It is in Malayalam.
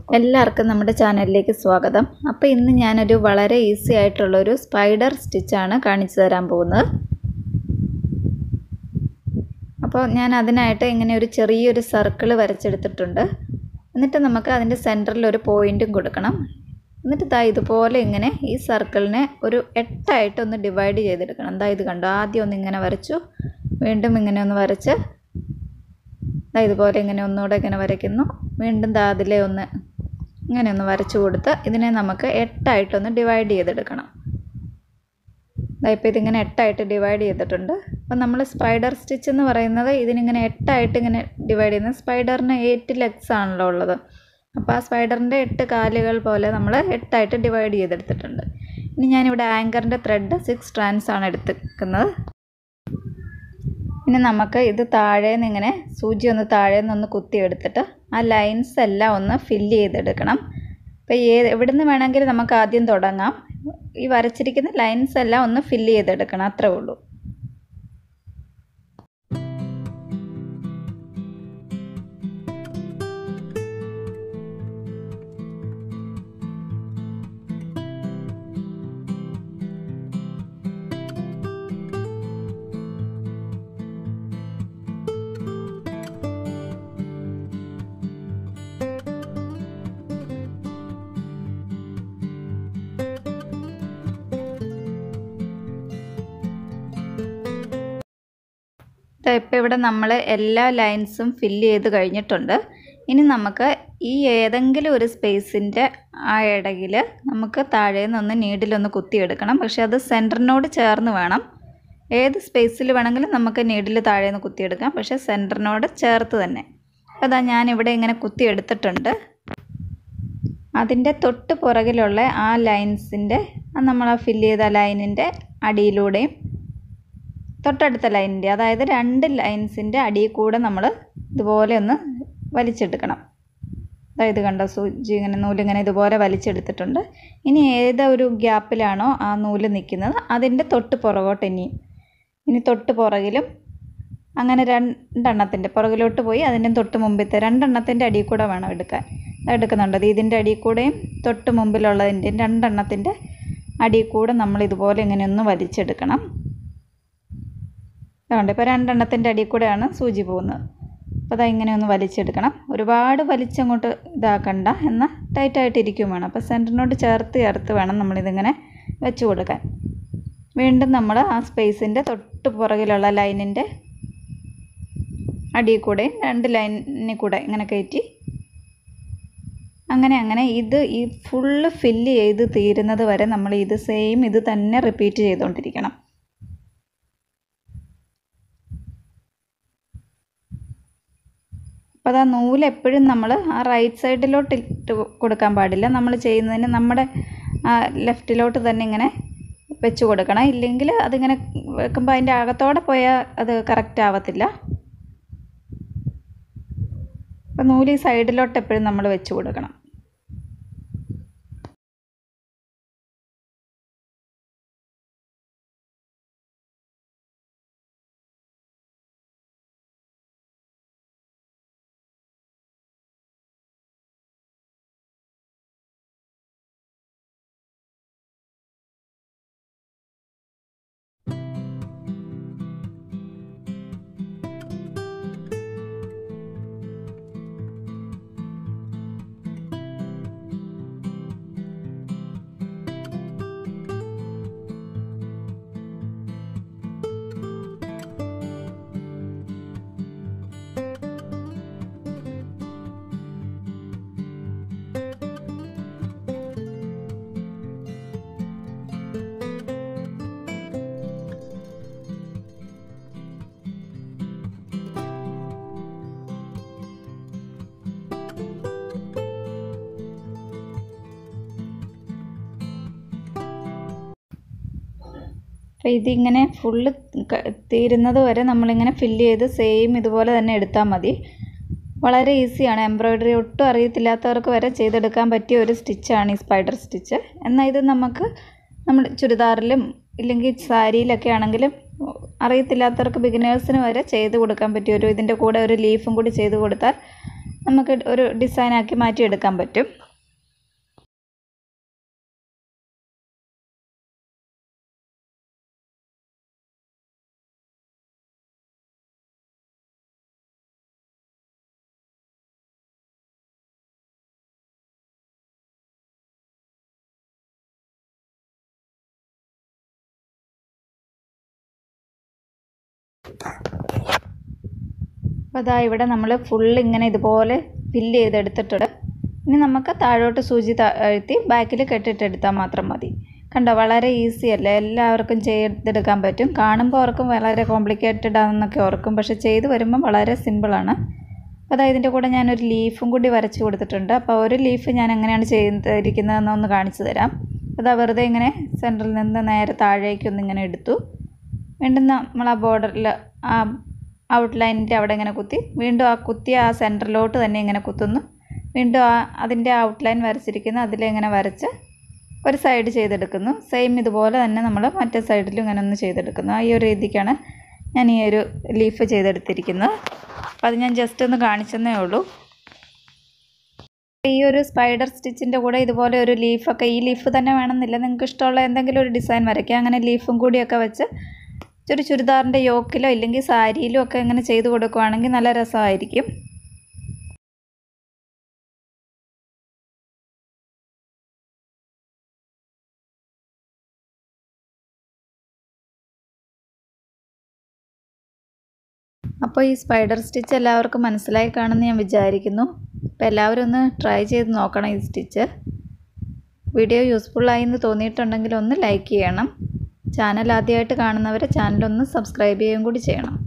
എല്ലാവർക്കും നമ്മുടെ ചാനലിലേക്ക് സ്വാഗതം അപ്പോൾ ഇന്ന് ഞാനൊരു വളരെ ഈസി ആയിട്ടുള്ളൊരു സ്പൈഡർ സ്റ്റിച്ചാണ് കാണിച്ചു തരാൻ പോകുന്നത് അപ്പോൾ ഞാൻ അതിനായിട്ട് ഇങ്ങനെ ഒരു ചെറിയൊരു സർക്കിൾ വരച്ചെടുത്തിട്ടുണ്ട് എന്നിട്ട് നമുക്ക് അതിൻ്റെ സെൻറ്ററിൽ ഒരു പോയിൻറ്റും കൊടുക്കണം എന്നിട്ട് ദാ ഇതുപോലെ ഇങ്ങനെ ഈ സർക്കിളിനെ ഒരു എട്ടായിട്ട് ഒന്ന് ഡിവൈഡ് ചെയ്തെടുക്കണം ദാ ഇത് കണ്ടോ ആദ്യം ഒന്ന് ഇങ്ങനെ വരച്ചു വീണ്ടും ഇങ്ങനെ ഒന്ന് വരച്ച് ദാ ഇതുപോലെ ഇങ്ങനെ ഒന്നുകൂടെ ഇങ്ങനെ വരയ്ക്കുന്നു വീണ്ടും ദാ അതിലെ ഒന്ന് ഇങ്ങനെ ഒന്ന് വരച്ചു കൊടുത്ത് ഇതിനെ നമുക്ക് എട്ടായിട്ടൊന്ന് ഡിവൈഡ് ചെയ്തെടുക്കണം ദാ ഇപ്പോൾ ഇതിങ്ങനെ എട്ടായിട്ട് ഡിവൈഡ് ചെയ്തിട്ടുണ്ട് അപ്പം നമ്മൾ സ്പൈഡർ സ്റ്റിച്ച് എന്ന് പറയുന്നത് ഇതിനിങ്ങനെ എട്ടായിട്ട് ഇങ്ങനെ ഡിവൈഡ് ചെയ്യുന്നത് സ്പൈഡറിന് എയ്റ്റ് ലെഗ്സ് ആണല്ലോ ഉള്ളത് അപ്പോൾ ആ സ്പൈഡറിൻ്റെ എട്ട് കാലുകൾ പോലെ നമ്മൾ എട്ടായിട്ട് ഡിവൈഡ് ചെയ്തെടുത്തിട്ടുണ്ട് ഇനി ഞാനിവിടെ ആങ്കറിൻ്റെ ത്രെഡ് സിക്സ് സ്ട്രാൻഡ്സ് ആണ് എടുത്തിരിക്കുന്നത് ഇനി നമുക്ക് ഇത് താഴെ നിന്ന് ഇങ്ങനെ സൂചി ഒന്ന് താഴെ നിന്ന് ഒന്ന് കുത്തിയെടുത്തിട്ട് ആ ലൈൻസ് എല്ലാം ഒന്ന് ഫില്ല് ചെയ്തെടുക്കണം അപ്പോൾ ഏത് എവിടെ നിന്ന് വേണമെങ്കിലും നമുക്ക് ആദ്യം തുടങ്ങാം ഈ വരച്ചിരിക്കുന്ന ലൈൻസ് എല്ലാം ഒന്ന് ഫില്ല് ചെയ്തെടുക്കണം അത്രേ ഉള്ളൂ ഇപ്പോൾ ഇവിടെ നമ്മൾ എല്ലാ ലൈൻസും ഫില്ല് ചെയ്ത് കഴിഞ്ഞിട്ടുണ്ട് ഇനി നമുക്ക് ഈ ഏതെങ്കിലും ഒരു സ്പേസിൻ്റെ ആ ഇടയിൽ നമുക്ക് താഴെ നിന്നൊന്ന് നീഡിലൊന്ന് കുത്തിയെടുക്കണം പക്ഷെ അത് സെൻറ്ററിനോട് ചേർന്ന് വേണം ഏത് സ്പേസിൽ വേണമെങ്കിലും നമുക്ക് നീഡിൽ താഴെ നിന്ന് കുത്തിയെടുക്കാം പക്ഷേ സെൻറ്ററിനോട് ചേർത്ത് തന്നെ അപ്പോൾ അതാ ഞാനിവിടെ ഇങ്ങനെ കുത്തിയെടുത്തിട്ടുണ്ട് അതിൻ്റെ തൊട്ട് പുറകിലുള്ള ആ ലൈൻസിൻ്റെ നമ്മൾ ആ ഫില്ല് ചെയ്ത ലൈനിൻ്റെ അടിയിലൂടെയും തൊട്ടടുത്ത ലൈനിൻ്റെ അതായത് രണ്ട് ലൈൻസിൻ്റെ അടിയിൽ കൂടെ നമ്മൾ ഇതുപോലെ ഒന്ന് വലിച്ചെടുക്കണം അതായത് കണ്ടോ സൂചി ഇങ്ങനെ നൂലിങ്ങനെ ഇതുപോലെ വലിച്ചെടുത്തിട്ടുണ്ട് ഇനി ഏതൊരു ഗ്യാപ്പിലാണോ ആ നൂല് നിൽക്കുന്നത് അതിൻ്റെ തൊട്ട് പുറകോട്ട് ഇനിയും ഇനി തൊട്ട് പുറകിലും അങ്ങനെ രണ്ടെണ്ണത്തിൻ്റെ പുറകിലോട്ട് പോയി അതിൻ്റെ തൊട്ട് മുമ്പിലത്തെ രണ്ടെണ്ണത്തിൻ്റെ അടിയിൽ കൂടെ വേണം എടുക്കാൻ എടുക്കുന്നുണ്ട് അത് ഇതിൻ്റെ അടിയിൽ കൂടെയും തൊട്ട് മുമ്പിലുള്ളതിൻ്റെയും രണ്ടെണ്ണത്തിൻ്റെ അടിയിൽ കൂടെ നമ്മൾ ഇതുപോലെ ഇങ്ങനെ ഒന്ന് വലിച്ചെടുക്കണം അതുകൊണ്ട് ഇപ്പോൾ രണ്ടെണ്ണത്തിൻ്റെ അടിയിൽ കൂടെയാണ് സൂചി പോകുന്നത് അപ്പോൾ അതാ ഇങ്ങനെ ഒന്ന് വലിച്ചെടുക്കണം ഒരുപാട് വലിച്ചങ്ങോട്ട് ഇതാക്കണ്ട എന്നാൽ ടൈറ്റായിട്ട് ഇരിക്കും വേണം അപ്പോൾ സെൻറ്ററിനോട് ചേർത്ത് ചേർത്ത് വേണം നമ്മളിതിങ്ങനെ വെച്ച് കൊടുക്കാൻ വീണ്ടും നമ്മൾ ആ സ്പേസിൻ്റെ തൊട്ട് പുറകിലുള്ള ലൈനിൻ്റെ അടിയിൽ കൂടെ രണ്ട് ലൈനിൽ കൂടെ ഇങ്ങനെ കയറ്റി അങ്ങനെ അങ്ങനെ ഇത് ഈ ഫുള്ള് ഫില്ല് ചെയ്ത് തീരുന്നത് വരെ നമ്മൾ ഇത് സെയിം ഇത് തന്നെ റിപ്പീറ്റ് ചെയ്തുകൊണ്ടിരിക്കണം അപ്പോൾ അത് ആ നൂല് എപ്പോഴും നമ്മൾ ആ റൈറ്റ് സൈഡിലോട്ട് ഇട്ട് കൊടുക്കാൻ പാടില്ല നമ്മൾ ചെയ്യുന്നതിന് നമ്മുടെ ലെഫ്റ്റിലോട്ട് തന്നെ ഇങ്ങനെ വെച്ച് കൊടുക്കണം ഇല്ലെങ്കിൽ അതിങ്ങനെ വെക്കുമ്പോൾ അതിൻ്റെ അകത്തോടെ പോയാൽ അത് കറക്റ്റ് ആവത്തില്ല അപ്പോൾ നൂല് ഈ സൈഡിലോട്ട് എപ്പോഴും നമ്മൾ വെച്ച് കൊടുക്കണം അപ്പോൾ ഇതിങ്ങനെ ഫുള്ള് തീരുന്നത് വരെ നമ്മളിങ്ങനെ ഫില്ല് ചെയ്ത് സെയിം ഇതുപോലെ തന്നെ എടുത്താൽ മതി വളരെ ഈസിയാണ് എംബ്രോയ്ഡറി ഒട്ടും അറിയത്തില്ലാത്തവർക്ക് വരെ ചെയ്തെടുക്കാൻ പറ്റിയ ഒരു സ്റ്റിച്ചാണ് ഈ സ്പൈഡർ സ്റ്റിച്ച് എന്നാൽ ഇത് നമുക്ക് നമ്മൾ ചുരിദാറിലും ഇല്ലെങ്കിൽ സാരിയിലൊക്കെ ആണെങ്കിലും അറിയത്തില്ലാത്തവർക്ക് ബിഗിനേഴ്സിന് വരെ ചെയ്ത് കൊടുക്കാൻ പറ്റിയ ഒരു ഇതിൻ്റെ കൂടെ ഒരു ലീഫും കൂടി ചെയ്ത് കൊടുത്താൽ നമുക്ക് ഒരു ഡിസൈനാക്കി മാറ്റിയെടുക്കാൻ പറ്റും അപ്പോൾ അതാ ഇവിടെ നമ്മൾ ഫുൾ ഇങ്ങനെ ഇതുപോലെ ഫില്ല് ചെയ്തെടുത്തിട്ടുണ്ട് ഇനി നമുക്ക് താഴോട്ട് സൂചി താഴ്ത്തി ബാക്കിൽ കെട്ടിട്ടെടുത്താൽ മാത്രം മതി കണ്ടോ വളരെ ഈസി അല്ലേ എല്ലാവർക്കും ചെയ്തെടുക്കാൻ പറ്റും കാണുമ്പോൾ ഓർക്കും വളരെ കോംപ്ലിക്കേറ്റഡ് ആണെന്നൊക്കെ ഓർക്കും പക്ഷെ ചെയ്ത് വരുമ്പം വളരെ സിമ്പിളാണ് അപ്പോൾ അതാ ഇതിൻ്റെ കൂടെ ഞാനൊരു ലീഫും കൂടി വരച്ച് കൊടുത്തിട്ടുണ്ട് അപ്പോൾ ഒരു ലീഫ് ഞാൻ എങ്ങനെയാണ് ചെയ്തിരിക്കുന്നതെന്ന് ഒന്ന് കാണിച്ചു തരാം അതാ വെറുതെ ഇങ്ങനെ സെൻറ്ററിൽ നിന്ന് നേരെ താഴേക്കൊന്ന് ഇങ്ങനെ എടുത്തു വീണ്ടും നമ്മൾ ആ ബോർഡറിൽ ആ ഔട്ട്ലൈനിൻ്റെ അവിടെ ഇങ്ങനെ കുത്തി വീണ്ടും ആ കുത്തിയ ആ സെൻറ്ററിലോട്ട് തന്നെ ഇങ്ങനെ കുത്തുന്നു വീണ്ടും ആ അതിൻ്റെ ഔട്ട്ലൈൻ വരച്ചിരിക്കുന്ന അതിലിങ്ങനെ വരച്ച് ഒരു സൈഡ് ചെയ്തെടുക്കുന്നു സെയിം ഇതുപോലെ തന്നെ നമ്മൾ മറ്റേ സൈഡിലും ഇങ്ങനെ ഒന്ന് ചെയ്തെടുക്കുന്നു ആ ഈ ഒരു രീതിക്കാണ് ഞാൻ ഈ ഒരു ലീഫ് ചെയ്തെടുത്തിരിക്കുന്നത് അപ്പോൾ അത് ഞാൻ ജസ്റ്റ് ഒന്ന് കാണിച്ചെന്നേ ഉള്ളൂ ഈ ഒരു സ്പൈഡർ സ്റ്റിച്ചിൻ്റെ കൂടെ ഇതുപോലെ ഒരു ലീഫൊക്കെ ഈ ലീഫ് തന്നെ വേണമെന്നില്ല നിങ്ങൾക്ക് ഇഷ്ടമുള്ള എന്തെങ്കിലും ഒരു ഡിസൈൻ വരയ്ക്കാം അങ്ങനെ ലീഫും കൂടിയൊക്കെ വെച്ച് ഒരു ചുരിദാറിൻ്റെ യോക്കിലോ ഇല്ലെങ്കിൽ സാരിയിലോ ഒക്കെ ഇങ്ങനെ ചെയ്ത് കൊടുക്കുവാണെങ്കിൽ നല്ല രസമായിരിക്കും അപ്പോൾ ഈ സ്പൈഡർ സ്റ്റിച്ച് എല്ലാവർക്കും മനസ്സിലായി കാണുമെന്ന് ഞാൻ വിചാരിക്കുന്നു അപ്പോൾ എല്ലാവരും ഒന്ന് ട്രൈ ചെയ്ത് നോക്കണം ഈ സ്റ്റിച്ച് വീഡിയോ യൂസ്ഫുള്ളായി എന്ന് തോന്നിയിട്ടുണ്ടെങ്കിൽ ഒന്ന് ലൈക്ക് ചെയ്യണം ചാനൽ ആദ്യമായിട്ട് കാണുന്നവരെ ചാനലൊന്ന് സബ്സ്ക്രൈബ് ചെയ്യുകയും കൂടി ചെയ്യണം